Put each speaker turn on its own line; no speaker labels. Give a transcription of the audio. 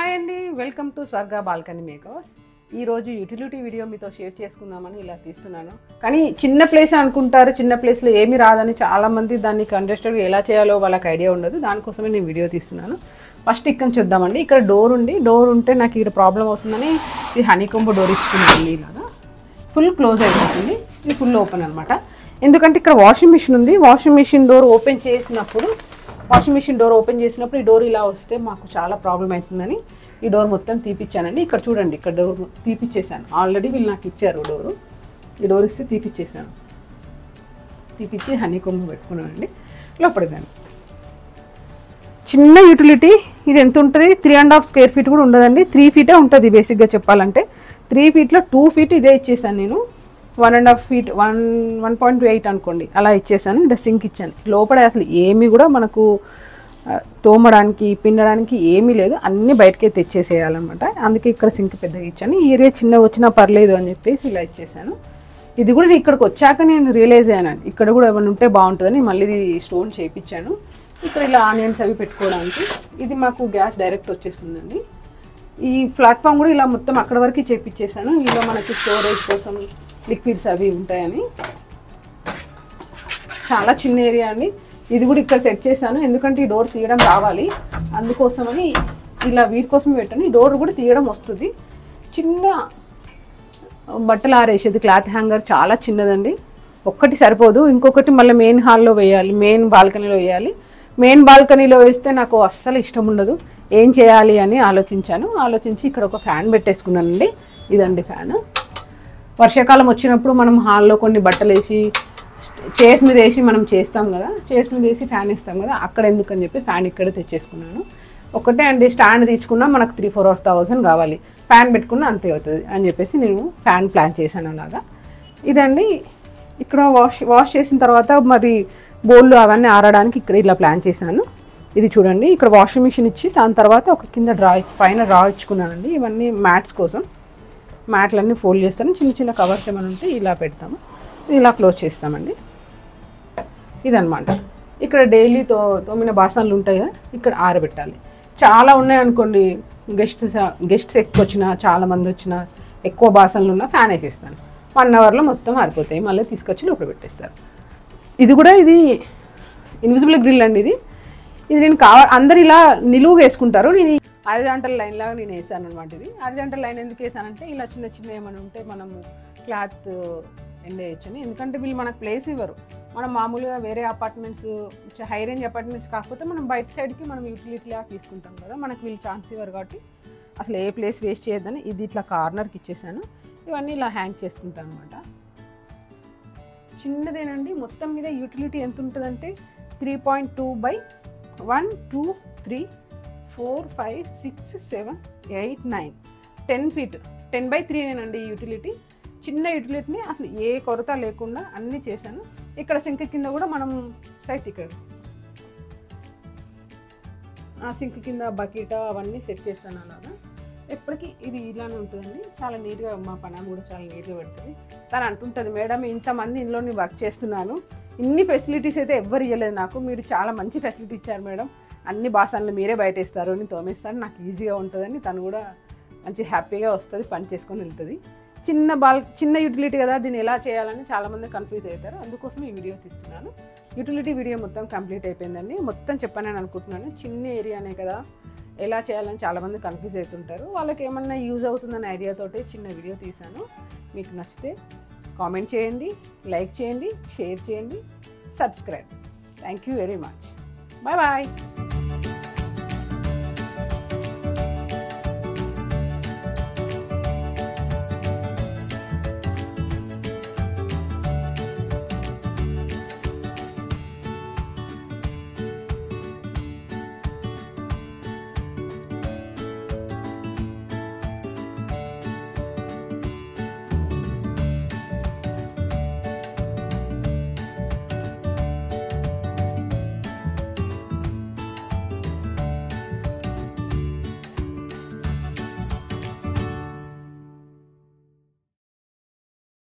hi అండి welcome to Swarga balcony makers ఈరోజు utility video మీతో షేర్ చేసుకుందామని ఇలా తీస్తున్నాను కానీ చిన్న ప్లేస్ అనుకుంటారు చిన్న ప్లేస్లో ఏమి రాదని చాలామంది దాన్ని కంటెస్టెడ్గా ఎలా చేయాలో వాళ్ళకి ఐడియా ఉండదు దానికోసమే నేను వీడియో తీస్తున్నాను ఫస్ట్ ఇక్కడ చూద్దామండి ఇక్కడ డోర్ ఉంది డోర్ ఉంటే నాకు ఇక్కడ ప్రాబ్లం అవుతుందని ఇది హనీకొంబ డోర్ ఇచ్చుకున్నాను ఇలాగా ఫుల్ క్లోజ్ అయిపోతుంది ఇది ఫుల్ ఓపెన్ అనమాట ఎందుకంటే ఇక్కడ వాషింగ్ మిషన్ ఉంది వాషింగ్ మిషన్ డోర్ ఓపెన్ చేసినప్పుడు వాషింగ్ మిషన్ డోర్ ఓపెన్ చేసినప్పుడు ఈ డోర్ ఇలా వస్తే మాకు చాలా ప్రాబ్లం అవుతుందని ఈ డోర్ మొత్తం తీపిచ్చానండి ఇక్కడ చూడండి ఇక్కడ డోర్ తీపిచ్చేసాను ఆల్రెడీ వీళ్ళు నాకు ఇచ్చారు డోరు ఈ డోర్ ఇస్తే తీపిచ్చేసాను తీపిచ్చి హనీ కొమ్ము పెట్టుకున్నానండి లోపలికి రండి చిన్న యూటిలిటీ ఇది ఎంత ఉంటుంది three and half square feet కూడా ఉండదండి త్రీ ఫీటే ఉంటుంది బేసిక్గా చెప్పాలంటే త్రీ ఫీట్లో టూ ఫీట్ ఇదే ఇచ్చేసాను నేను one and half feet one one point eight అనుకోండి అలా ఇచ్చేసాను ఇక్కడ సింక్ ఇచ్చాను లోపల అసలు ఏమీ కూడా మనకు ఆ, తోమడానికి పిండడానికి ఏమీ లేదు అన్నీ బయటకే తెచ్చేసేయాలన్నమాట అందుకే ఇక్కడ సింక్ పెద్దగా ఇచ్చాను ఈ ఏరియా చిన్న వచ్చినా పర్లేదు అని చెప్పేసి ఇలా ఇచ్చేసాను ఇది కూడా నేను ఇక్కడికి వచ్చాక నేను రియలైజ్ అయ్యాను ఇక్కడ కూడా ఏమైనా ఉంటే బాగుంటుందని మళ్ళీ ఇది స్టోన్ చేయించాను ఇక్కడ ఇలా ఆనియన్స్ అవి పెట్టుకోవడానికి ఇది మాకు గ్యాస్ డైరెక్ట్ వచ్చేస్తుందండి ఈ ప్లాట్ఫామ్ కూడా ఇలా మొత్తం అక్కడ వరకు చేపించేసాను ఇలా మనకి స్టోరేజ్ కోసం లిక్విడ్స్ అవి ఉంటాయని చాలా చిన్న ఏరియా అండి ఇది కూడా ఇక్కడ సెట్ చేశాను ఎందుకంటే ఈ డోర్ తీయడం రావాలి అందుకోసమని ఇలా వీటి కోసం పెట్టాను ఈ డోర్ కూడా తీయడం వస్తుంది చిన్న బట్టలు ఆరేసేది క్లాత్ హ్యాంగర్ చాలా చిన్నదండి ఒక్కటి సరిపోదు ఇంకొకటి మళ్ళీ మెయిన్ హాల్లో వేయాలి మెయిన్ బాల్కనీలో వేయాలి మెయిన్ బాల్కనీలో వేస్తే నాకు అస్సలు ఇష్టం ఉండదు ఏం చేయాలి అని ఆలోచించాను ఆలోచించి ఇక్కడ ఒక ఫ్యాన్ పెట్టేసుకున్నానండి ఇదండి ఫ్యాన్ వర్షాకాలం వచ్చినప్పుడు మనం హాల్లో కొన్ని బట్టలు వేసి చైర్స్ మీద వేసి మనం చేస్తాం కదా చైర్స్ మీద వేసి ఫ్యాన్ ఇస్తాం కదా అక్కడ ఎందుకని చెప్పి ఫ్యాన్ ఇక్కడ తెచ్చేసుకున్నాను ఒకటే అండి స్టాండ్ తీసుకున్నా మనకు త్రీ ఫోర్ థౌసండ్ కావాలి ఫ్యాన్ పెట్టుకున్నా అంతే అవుతుంది అని చెప్పేసి నేను ఫ్యాన్ ప్లాన్ చేశాను అలాగా ఇదండి ఇక్కడ వాష్ వాష్ చేసిన తర్వాత మరి బోళ్ళు అవన్నీ ఆరడానికి ఇక్కడ ఇలా ప్లాన్ చేశాను ఇది చూడండి ఇక్కడ వాషింగ్ మిషన్ ఇచ్చి దాని తర్వాత ఒక కింద డ్రా పైన డ్రా ఇచ్చుకున్నానండి ఇవన్నీ మ్యాట్స్ కోసం మ్యాట్లన్నీ ఫోల్డ్ చేస్తాను చిన్న చిన్న కవర్స్ ఏమైనా ఉంటే ఇలా పెడతాము ఇలా క్లోజ్ చేస్తామండి ఇదనమాట ఇక్కడ డైలీ తో తోమిన బాసనలు ఉంటాయి కదా ఇక్కడ ఆరబెట్టాలి చాలా ఉన్నాయి అనుకోండి గెస్ట్స్ గెస్ట్స్ ఎక్కువ వచ్చినా చాలా మంది వచ్చినా ఎక్కువ బాసనలు ఉన్నా ఫ్యాన్ వేసేస్తాను వన్ అవర్లో మొత్తం ఆరిపోతాయి మళ్ళీ తీసుకొచ్చి లోపల పెట్టేస్తారు ఇది కూడా ఇది ఇన్విజిబుల్ గ్రిల్ అండి ఇది ఇది నేను కావ అందరు ఇలా నిలువుగా వేసుకుంటారు నేను అరిజాంటల్ లైన్ లాగా నేను వేసాను అనమాట ఇది అరిజాంటల్ లైన్ ఎందుకు వేసానంటే ఇలా చిన్న చిన్న ఏమైనా ఉంటే మనము క్లాత్ ఎండేయచ్చని ఎందుకంటే వీళ్ళు మనకు ప్లేస్ ఇవ్వరు మనం మామూలుగా వేరే అపార్ట్మెంట్స్ హై రేంజ్ అపార్ట్మెంట్స్ కాకపోతే మనం బయట సైడ్కి మనం యూటిలిటీగా తీసుకుంటాం కదా మనకు వీళ్ళు ఛాన్స్ ఇవ్వరు కాబట్టి అసలు ఏ ప్లేస్ వేస్ట్ చేయొద్దని ఇది ఇట్లా కార్నర్కి ఇచ్చేసాను ఇవన్నీ ఇలా హ్యాంగ్ చేసుకుంటాను అనమాట చిన్నదేనండి మొత్తం మీద యూటిలిటీ ఎంత ఉంటుందంటే three point two by one two three four five six seven eight nine ten feet ten by త్రీనేనండి ఈ యూటిలిటీ చిన్న యూటిలిటీని అసలు ఏ కొరత లేకుండా అన్నీ చేశాను ఇక్కడ సింక్ కింద కూడా మనం సైట్ ఇక్కడ ఆ సింక్ కింద బకెట్ అవన్నీ సెట్ చేస్తాను అలాగా ఎప్పటికీ ఇది ఇలానే ఉంటుందండి చాలా నీట్గా మా పని కూడా చాలా నీట్గా పెడుతుంది తను అంటుంటుంది మేడం ఇంతమంది ఇంట్లో నేను వర్క్ చేస్తున్నాను ఇన్ని ఫెసిలిటీస్ అయితే ఎవ్వరు ఇవ్వలేదు నాకు మీరు చాలా మంచి ఫెసిలిటీ ఇచ్చారు మేడం అన్ని బాసనలు మీరే బయటేస్తారు అని తోమేస్తాను నాకు ఈజీగా ఉంటుందని తను కూడా మంచి హ్యాపీగా వస్తుంది పని చేసుకొని వెళ్తుంది చిన్న బాల్ చిన్న యూటిలిటీ కదా దీన్ని ఎలా చేయాలని చాలామంది కన్ఫ్యూజ్ అవుతారు అందుకోసం ఈ వీడియో తీస్తున్నాను యూటిలిటీ వీడియో మొత్తం కంప్లీట్ అయిపోయిందండి మొత్తం చెప్పానని అనుకుంటున్నాను చిన్న ఏరియానే కదా ఎలా చేయాలని చాలామంది కన్ఫ్యూజ్ అవుతుంటారు వాళ్ళకి ఏమన్నా యూజ్ అవుతుందనే ఐడియాతోటి చిన్న వీడియో తీశాను మీకు నచ్చితే కామెంట్ చేయండి లైక్ చేయండి షేర్ చేయండి subscribe thank you very much bye bye